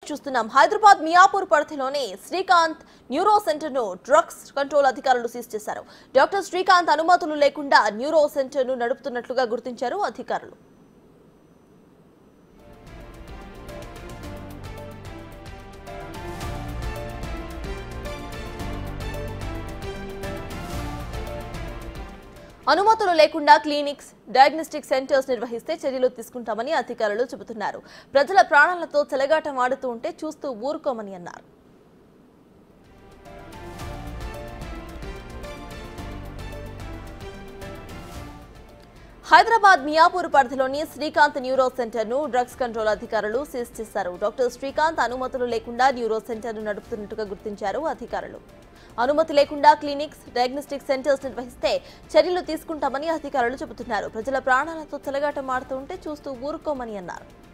చూస్తున్నాం హైదరాబాద్ మియాపూర్ పరిధిలోని Srikanth neuro centre ను డ్రగ్స్ కంట్రోల్ అధికారులు సీజ్ చేశారు డాక్టర్ శ్రీకాంత్ అనుమతులు లేకుండా న్యూరో సెంటర్ ను నడుపుతున్నట్లుగా గుర్తించారు అధికారులు అనుమతులు లేకుండా క్లినిక్స్ డయాగ్నోస్టిక్ సెంటర్స్ నిర్వహిస్తే చర్యలు తీసుకుంటామని అధికారులు చెబుతున్నారు ప్రజల ప్రాణాలతో చెలగాటం ఆడుతూ ఉంటే చూస్తూ ఊరుకోమని అన్నారు హైదరాబాద్ మియాపూర్ పరిధిలోని శ్రీకాంత్ న్యూరో సెంటర్ ను డ్రగ్స్ కంట్రోల్ అధికారులు సీజ్ చేశారు డాక్టర్ శ్రీకాంత్ అనుమతులు లేకుండా న్యూరో సెంటర్ ను నడుపుతున్నట్టుగా గుర్తించారు అధికారులు అనుమతి లేకుండా క్లినిక్స్ డయాగ్నోస్టిక్ సెంటర్స్ నిర్వహిస్తే చర్యలు తీసుకుంటామని అధికారులు చెబుతున్నారు ప్రజల ప్రాణాలతో చెలగాటం ఆడుతూ ఉంటే చూస్తూ ఊరుకోమని అన్నారు